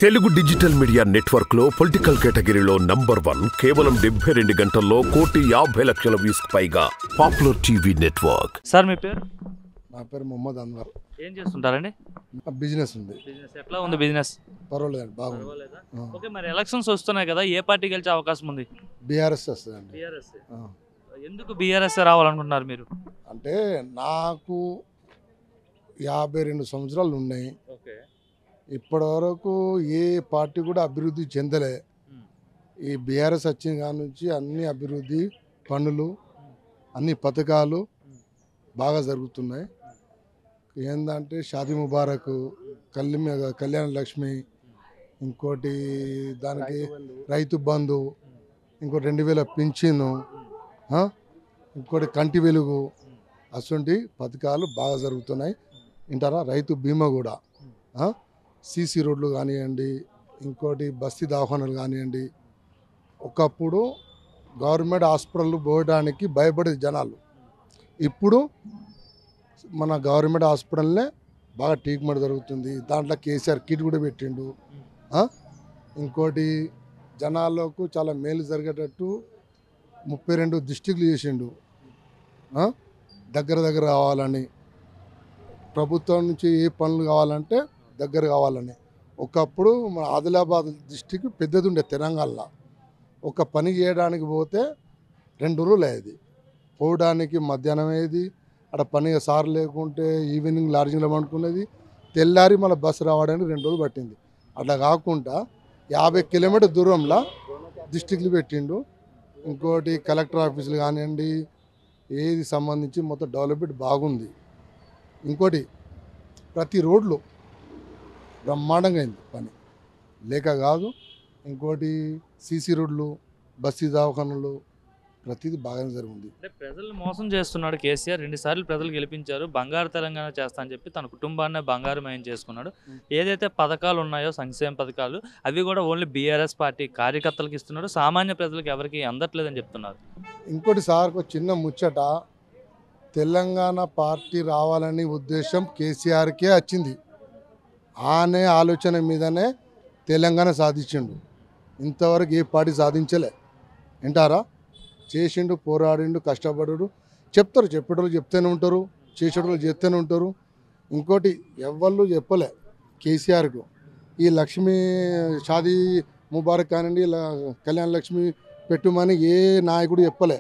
Telugu digital media network లో political కేటగిరీలో number one కేవలం డెబ్బై రెండు గంటల్లో కోటి యాభై లక్షల వ్యూస్ పైగా పాపులర్ టీవీ నెట్వర్క్ సార్ మీ పేరు నా పేరు మొహమ్మద్ అన్వర్ ఏం చేస్తుంటారండి నా బిజినెస్ ఉంది బిజినెస్ ఎట్లా ఉంది బిజినెస్ పర్వాలేదండి బాగుంది పర్వాలేదా ఆ. ఓకే మరి ఎలక్షన్స్ వస్తున్నాయి కదా ఏ పార్టీ గెలిచే అవకాశం ఉంది బీఆర్ఎస్ వస్తుందండి బీఆర్ఎస్ ఆ. ఎందుకు బీఆర్ఎస్ రావాలనుకుంటున్నారు మీరు అంటే నాకు యాభై రెండు సంవత్సరాలు ఉన్నాయి ఓకే ఇప్పటి వరకు ఏ పార్టీ కూడా అభివృద్ధి చెందలే ఉమ్. ఈ బీఆర్ఎస్ వచ్చిన కాడ నుంచి అన్ని అభివృద్ధి పనులు అన్ని పథకాలు బాగా జరుగుతున్నాయి ఏంటంటే షాదీ ముబారక్ కళ్యాణ కళ్యాణ లక్ష్మి ఇంకోటి దానికి రైతు బంధు ఇంకోటి రెండు వేల పింఛను ఆ? ఇంకోటి కంటి వెలుగు అటువంటి పథకాలు బాగా జరుగుతున్నాయి వింటారా రైతు బీమా కూడా సీసీ రోడ్లు కానివ్వండి ఇంకోటి బస్తీ దవాఖానాలు కానివ్వండి ఒకప్పుడు గవర్నమెంట్ హాస్పిటల్ పోయడానికి భయపడేది జనాలు ఇప్పుడు మన గవర్నమెంట్ హాస్పిటల్నే బాగా ట్రీట్మెంట్ జరుగుతుంది దాంట్లో కేసీఆర్ కిట్ కూడా పెట్టిండు ఆ? ఇంకోటి జనాలకు చాలా మేలు జరిగేటట్టు ముప్పై రెండు డిస్టిక్లు చేసిండు ఆ? దగ్గర దగ్గర కావాలని ప్రభుత్వం నుంచి ఏ పనులు కావాలంటే దగ్గర కావాలని ఒకప్పుడు మన ఆదిలాబాద్ డిస్టిక్ పెద్దది ఉండే తెలంగాణలో ఒక పని చేయడానికి పోతే రెండు రోజులు అయ్యేది పోవడానికి మధ్యాహ్నం అయ్యేది అక్కడ పని సార్ లేకుంటే ఈవినింగ్ లాడ్జింగ్లో పండుకునేది తెల్లారి మన బస్సు రావడానికి రెండు రోజులు పట్టింది అట్లా కాకుండా యాభై కిలోమీటర్ దూరంలో డిస్టిక్లు పెట్టిండు ఇంకోటి కలెక్టర్ ఆఫీసులు కానివ్వండి ఏది సంబంధించి మొత్తం డెవలప్మెంట్ బాగుంది ఇంకోటి ప్రతి రోడ్లు బ్రహ్మాండంగా అయింది పని లేక కాదు ఇంకోటి సీసీ రోడ్లు బస్తీ దవాఖానలు ప్రతిదీ బాగానే జరిగింది అంటే ప్రజలు మోసం చేస్తున్నాడు కేసీఆర్ రెండు సార్లు ప్రజలు గెలిపించారు బంగారు తెలంగాణ చేస్తా అని చెప్పి తన కుటుంబాన్ని బంగారుమయం చేసుకున్నాడు ఏదైతే పథకాలు ఉన్నాయో సంక్షేమ పథకాలు అవి కూడా ఓన్లీ బీఆర్ఎస్ పార్టీ కార్యకర్తలకు ఇస్తున్నాడు సామాన్య ప్రజలకు ఎవరికి అందట్లేదని చెప్తున్నారు ఇంకోటి సార్కు ఒక చిన్న ముచ్చట తెలంగాణ పార్టీ రావాలని ఉద్దేశం కేసీఆర్కే వచ్చింది ఆనే ఆలోచన మీదనే తెలంగాణ సాధించిండు ఇంతవరకు ఏ పార్టీ సాధించలే వింటారా చేసిండు పోరాడిండు కష్టపడు చెప్తారు చెప్పేటోళ్ళు చెప్తూనే ఉంటారు చేసేటోళ్ళు చెప్తూనే ఉంటారు ఇంకోటి ఎవ్వళ్ళు చెప్పలే కేసీఆర్కు ఈ లక్ష్మీ షాదీ ముబారక్ కానివ్వండి ఇలా కళ్యాణ లక్ష్మి పెట్టుమని ఏ నాయకుడు చెప్పలే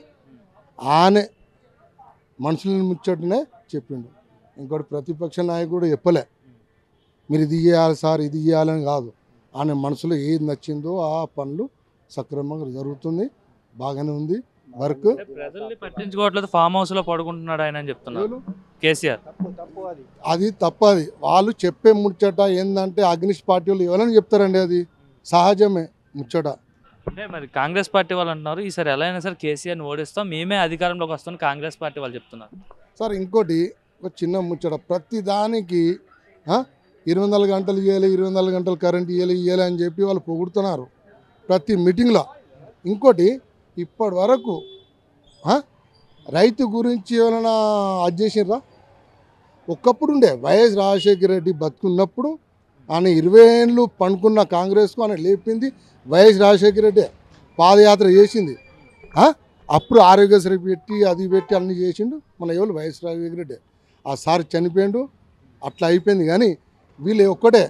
ఆనే మనుషులను ముచ్చటనే చెప్పిండు ఇంకోటి ప్రతిపక్ష నాయకుడు చెప్పలే మీరు ఇది చేయాలి సార్ ఇది చేయాలని కాదు ఆయన మనసులో ఏది నచ్చిందో ఆ పనులు సక్రమంగా జరుగుతుంది బాగానే ఉంది వర్క్ అంటే ప్రజల్ని పట్టించుకోవట్లేదు ఫామ్ హౌస్ లో పడుకుంటున్నాడు ఆయన అని చెప్తున్నారు కేసీఆర్ అది తప్పది వాళ్ళు చెప్పే ముచ్చట ఏంటంటే అగ్నిష్ పార్టీ వాళ్ళు ఎవరైనా చెప్తారండి అది సహజమే ముచ్చట అంటే మరి కాంగ్రెస్ పార్టీ వాళ్ళు అంటున్నారు ఈసారి ఎలా అయినా సరే కేసీఆర్ని ఓడిస్తాం మేమే అధికారంలోకి వస్తాం కాంగ్రెస్ పార్టీ వాళ్ళు చెప్తున్నారు సార్ ఇంకోటి ఒక చిన్న ముచ్చట ప్రతి దానికి ఆ, ఇరవై నాలుగు గంటలు ఇవ్వాలి ఇరవై నాలుగు గంటలు కరెంట్ ఇవ్వాలి ఇవ్వాలి అని చెప్పి వాళ్ళు పొగుడుతున్నారు ప్రతి మీటింగ్లో ఇంకోటి ఇప్పటి వరకు ఆ, రైతు గురించి ఏమైనా అది చేసిర్రా ఒక్కప్పుడు ఉండే వైఎస్ రాజశేఖర రెడ్డి బతుకున్నప్పుడు ఆయన ఇరవై ఏళ్ళు పండుకున్న కాంగ్రెస్కు ఆయన లేపింది వైఎస్ రాజశేఖర రెడ్డి పాదయాత్ర చేసింది ఆ? అప్పుడు ఆరోగ్యశ్రీ పెట్టి అది పెట్టి అన్ని చేసిండు మన ఎవరు వైఎస్ రాజశేఖర రెడ్డి ఆ సార్ చనిపోయిండు అట్లా అయిపోయింది కానీ వీళ్ళు ఒక్కటే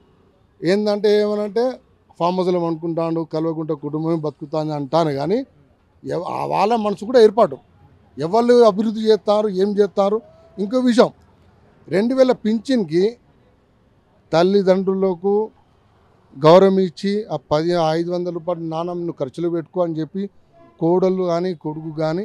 ఏంటంటే ఏమనంటే ఫామ్ హౌస్లో అనుకుంటాడు కలవకుంట కుటుంబం బతుకుతాను అంటాను కానీ ఎవ- ఆ వాళ్ళ మనసు కూడా ఏర్పాటు ఎవరు అభివృద్ధి చేస్తారు ఏం చేస్తారు ఇంకో విషయం రెండు వేల పింఛన్కి తల్లిదండ్రులకు గౌరవం ఇచ్చి ఆ పది ఐదు వందల రూపాయలు నాణం నువ్వు ఖర్చులు పెట్టుకో అని చెప్పి కోడళ్ళు కానీ కొడుకు కానీ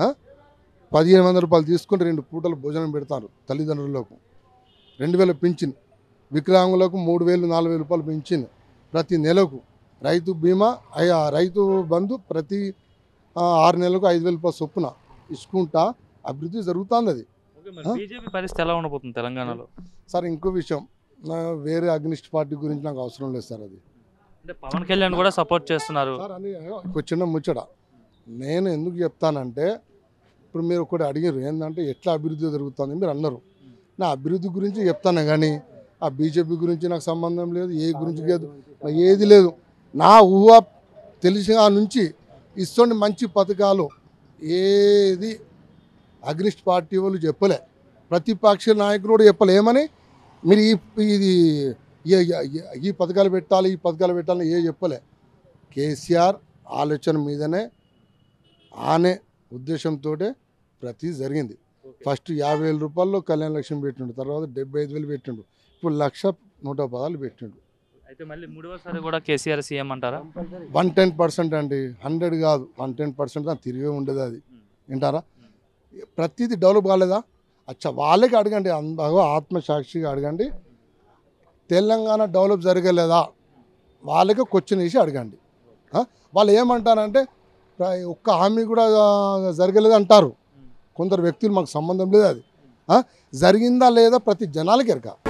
పదిహేను వందల రూపాయలు తీసుకుని రెండు పూటలు భోజనం పెడతారు తల్లిదండ్రులకు రెండు వేల పింఛన్ వికలాంగులకు మూడు వేలు నాలుగు వేల రూపాయలు పింఛన్ ప్రతి నెలకు రైతు బీమా అయ్యా రైతు బంధు ప్రతి ఆ, ఆరు నెలలకు ఐదు వేల రూపాయలు చొప్పున ఇసుకుంటా అభివృద్ధి జరుగుతుంది అది ఓకే మరి బీజేపీ పరిస్థితి ఎలా ఉండబోతుంది తెలంగాణలో సార్ ఇంకో విషయం నా వేరే అగ్నిస్ట్ పార్టీ గురించి నాకు అవసరం లేదు సార్ అది అంటే పవన్ కళ్యాణ్ కూడా సపోర్ట్ చేస్తున్నారు సార్ అని ఒక చిన్న ముచ్చట నేను ఎందుకు చెప్తానంటే ఇప్పుడు మీరు ఒకటి అడిగారు ఏంటంటే ఎట్లా అభివృద్ధి జరుగుతుంది మీరు అన్నారు నా అభివృద్ధి గురించి చెప్తాను కానీ ఆ బీజేపీ గురించి నాకు సంబంధం లేదు ఏ గురించి లేదు నాకు ఏది లేదు నా ఊహ తెలిసిన నుంచి ఇస్తుంది మంచి పథకాలు ఏది అగ్నిస్ట్ పార్టీ వాళ్ళు చెప్పలే ప్రతిపక్ష నాయకులు కూడా చెప్పలే ఏమని మీరు ఈ ఇది ఈ- ఈ- ఈ పథకాలు పెట్టాలి ఈ పథకాలు పెట్టాలని ఏ చెప్పలే కేసీఆర్ ఆలోచన మీదనే ఆనే ఉద్దేశంతో ప్రతి జరిగింది ఫస్ట్ యాభై వేల రూపాయల్లో కళ్యాణ లక్ష్యం పెట్టిండు తర్వాత డెబ్బై ఐదు వేలు పెట్టిండు ఇప్పుడు లక్ష నూట పదాలు పెట్టిండు అయితే మళ్ళీ మూడవసారి కూడా కేసీఆర్ సీఎం అంటారా వన్ టెన్ పర్సెంట్ అండి హండ్రెడ్ కాదు వన్ టెన్ పర్సెంట్ దాని తిరిగే ఉండదు అది వింటారా ప్రతిదీ డెవలప్ కాలేదా అచ్చా వాళ్ళకి అడగండి అందరూ ఆత్మసాక్షిగా అడగండి తెలంగాణ డెవలప్ జరగలేదా వాళ్ళకి క్వశ్చన్ వేసి అడగండి ఆ? వాళ్ళు ఏమంటారంటే ప్ర- ఒక్క హామీ కూడా ఆ, జరగలేదు అంటారు కొందరు వ్యక్తులు మాకు సంబంధం లేదు అది ఆ? జరిగిందా లేదా ప్రతి జనాలకి ఎరక